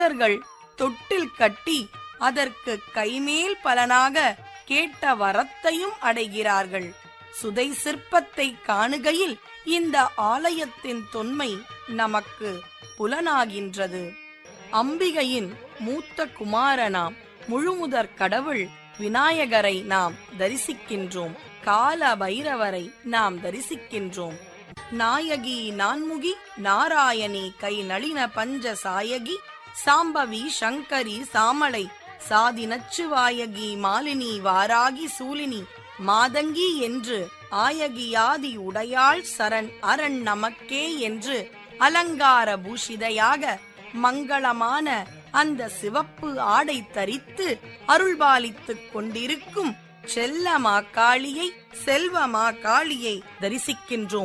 பக்தர்கள் தொட்டில் கட்டி அதற்கு கைமேல் பலனாக கேட்ட வரத்தையும் அடைகிறார்கள் சுதை சிற்பத்தை காணுகையில் இந்த ஆலயத்தின் தொன்மை நமக்கு புலனாகின்றது அம்பிகையின் மூத்த குமாரனாம் முழுமுதற் கடவுள் விநாயகரை நாம் தரிசிக்கின்றோம் கால பைரவரை நாம் தரிசிக்கின்றோம் நாயகி நான்முகி நாராயணி கை நளின பஞ்ச சாயகி சாம்பவி சங்கரி சாமளை சாதி நச்சுவாயகி மாலினி வாராகி சூலினி மாதங்கி என்று ஆயகியாதி உடையாள் சரண் அரண் நமக்கே என்று அலங்கார பூஷிதையாக மங்களமான அந்த சிவப்பு ஆடை தரித்து அருள்பாலித்துக் கொண்டிருக்கும் செல்ல மாக்காளியை செல்வ மாக்காளியை தரிசிக்கின்றோம்